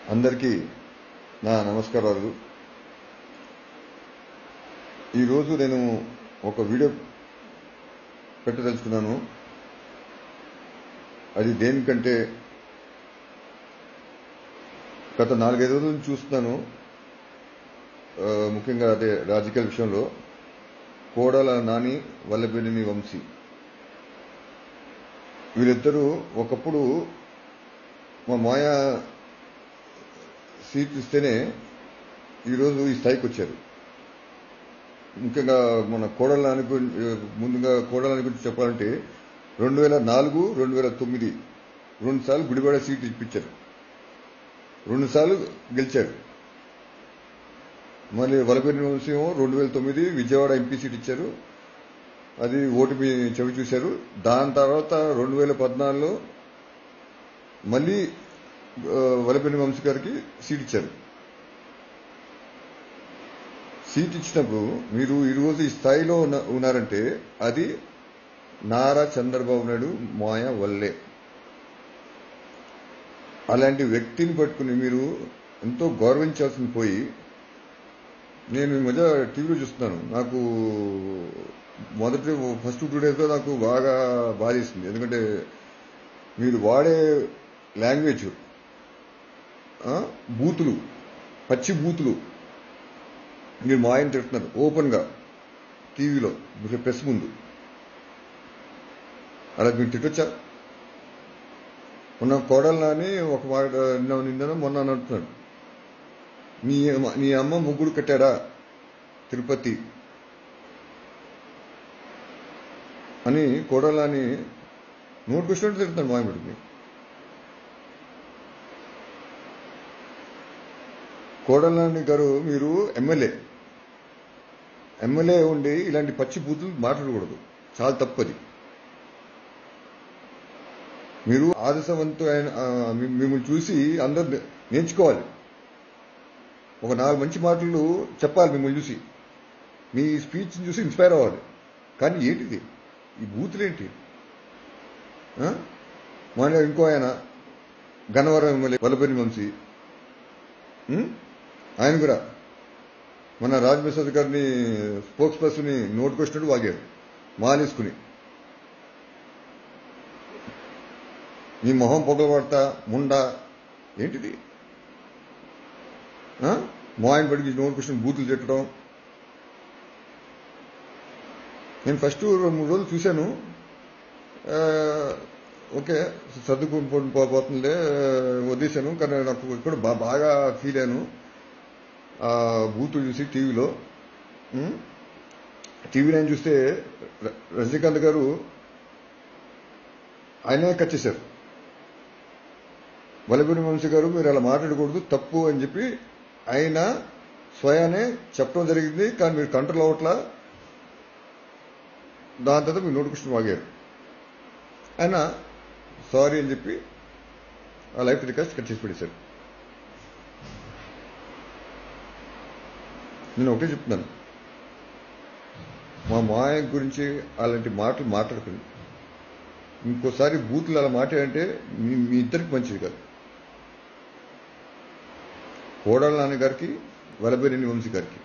అందరికీ నా నమస్కారాలు ఈరోజు నేను ఒక వీడియో పెట్టదలుచుకున్నాను అది దేనికంటే గత నాలుగైదు రోజుల నుంచి చూస్తున్నాను ఆ, ముఖ్యంగా అదే రాజకీయ విషయంలో కోడల నాని వల్లభేలిని వంశీ వీళ్ళిద్దరూ ఒకప్పుడు మా మాయ సీట్ ఇస్తేనే ఈరోజు ఈ స్థాయికి వచ్చారు ముఖ్యంగా మన కోడలని గురించి ముందుగా కోడలని గురించి చెప్పాలంటే రెండు వేల నాలుగు రెండు వేల తొమ్మిది రెండు సార్లు గుడివాడ సీట్ ఇప్పించారు రెండు సార్లు గెలిచారు మళ్ళీ వలపేరి వంశం రెండు వేల తొమ్మిది విజయవాడ ఎంపీ సీట్ ఇచ్చారు అది ఓటమి చెవి చూశారు దాని తర్వాత రెండు వేల పద్నాలుగులో మళ్ళీ ఆ, వలపెల్లి వంశీ గారికి సీట్ ఇచ్చారు సీట్ ఇచ్చినప్పుడు మీరు ఈరోజు ఈ స్థాయిలో ఉన్న- ఉన్నారంటే అది నారా చంద్రబాబు నాయుడు మాయ వల్లే అలాంటి వ్యక్తిని పట్టుకుని మీరు ఎంతో గౌరవించాల్సింది పోయి నేను ఈ మధ్య టీవీలో చూస్తున్నాను నాకు మొదటి ఫస్ట్ టూ డేస్లో నాకు బాగా బాధేసింది ఎందుకంటే మీరు వాడే లాంగ్వేజ్ ఆ, బూతులు పచ్చి బూతులు మీరు మా ఆయన తిడుతున్నారు ఓపెన్గా టీవీలో మీరు ప్రెస్ ముందు అలా మీరు తిట్టొచ్చా మొన్న కోడల్ని ఒక మాట నిన్న నిన్న మొన్న అని అంటున్నాడు నీ అమ్మ- నీ అమ్మ ముగ్గురు కట్టాడా తిరుపతి అని కోడలని నోటు వచ్చినట్టు తిడుతున్నాడు మాయముడికి కోడలని గారు మీరు ఎమ్మెల్యే ఎమ్మెల్యే ఉండి ఇలాంటి పచ్చి బూతులు మాట్లాడకూడదు చాలా తప్పది మీరు ఆదర్శవంతమైన ఆ, మీ- మిమ్మల్ని చూసి అందరు నే- నేర్చుకోవాలి ఒక నాలుగు మంచి మాటలు చెప్పాలి మిమ్మల్ని చూసి మీ స్పీచ్ చూసి ఇన్స్పైర్ అవ్వాలి కానీ ఏంటిది ఈ బూతులేంటి ఆ? మన ఇంకో ఆయన గన్నవరం ఎమ్మెల్యే వల్లపల్లి వంశీ ఉం? ఆయన కూడా మన రాజప్రసాద్ గారిని స్పోక్స్ పర్సన్ నోటుకొచ్చినట్టు వాగారు మానేసుకుని నీ మొహం పొగలబడతా ముండా ఏంటిది ఆ? మా ఆయన పడికి నోటుకొచ్చిన బూతులు తిట్టడం నేను ఫస్ట్ రెండు మూడు రోజులు చూశాను ఆ, ఓకే సర్దుకుని పోతుందే వదిలేశాను కానీ నాకు ఇక్కడ బా- బాగా ఫీల్ అయ్యాను ఆ బూతులు చూసి టీవీలో టీవీ నైన్ చూస్తే ర- రజనీకాంత్ గారు ఆయనే కట్ చేశారు వలపూరి వంశీ గారు మీరు అలా మాట్లాడకూడదు తప్పు అని చెప్పి ఆయన స్వయానే చెప్పడం జరిగింది కానీ మీరు కంట్రోల్ అవ్వట్లా దాని తర్వాత మీరు నోటిఫికేషన్ వాగారు ఆయన సారీ అని చెప్పి ఆ లైఫ్ రికాస్ట్ కట్ చేసి పెట్టేశారు నేను ఒకటే చెప్తున్నాను మా మాయ గురించి అలాంటి మాటలు మాట్లాడుకుని ఇంకోసారి బూతులు అలా మాట్లాడంటే మీ మీ ఇద్దరికి మంచిది కాదు కోడల నాన్నగారికి వలబెరిని వంశీ గారికి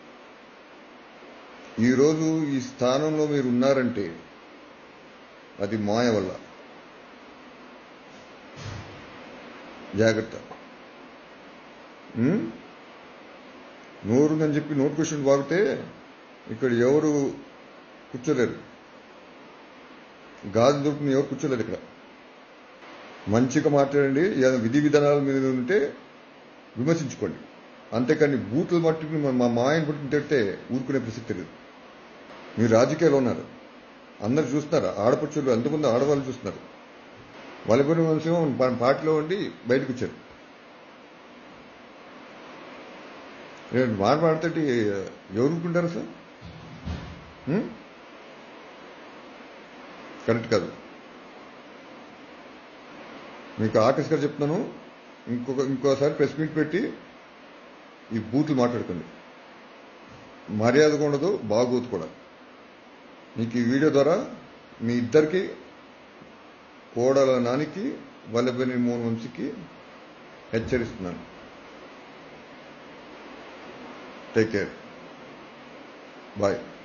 ఈరోజు ఈ స్థానంలో మీరు ఉన్నారంటే అది మాయ వల్ల జాగ్రత్త ఉం? నోరుందని చెప్పి నోట్ క్వశ్చన్ వాగితే ఇక్కడ ఎవరు కూర్చోలేరు గాజు దొరుకుని ఎవరు కూర్చోలేరు ఇక్కడ మంచిగా మాట్లాడండి ఏదైనా విధి విధానాల మీద ఉంటే విమర్శించుకోండి అంతేకాని బూతులు మట్టుకుని మా- మా మాయని పట్టుకుని తిడితే ఊరుకునే ప్రసక్తి లేదు మీరు రాజకీయాలు ఉన్నారు అందరు చూస్తున్నారు ఆడపడుచులు ఎంతమంది ఆడవాళ్ళు చూస్తున్నారు వలపని వంశం పా- పార్టీలో ఉండి బయటకు వచ్చారు నేను మాట్లాడితే ఎవరు ఊరుకుంటారు సార్ ఉం? కరెక్ట్ కాదు మీకు ఆర్టిస్ట్ గారు చెప్తున్నాను ఇంకొక ఇంకోసారి ప్రెస్ మీట్ పెట్టి ఈ బూతులు మాట్లాడుకోండి మర్యాదగా ఉండదు బాగోదు కూడా మీకు ఈ వీడియో ద్వారా మీ ఇద్దరికి కోడల నానికి వల్లభని మోహన్ వంశీకి హెచ్చరిస్తున్నాను టేక్ కేర్ బాయ్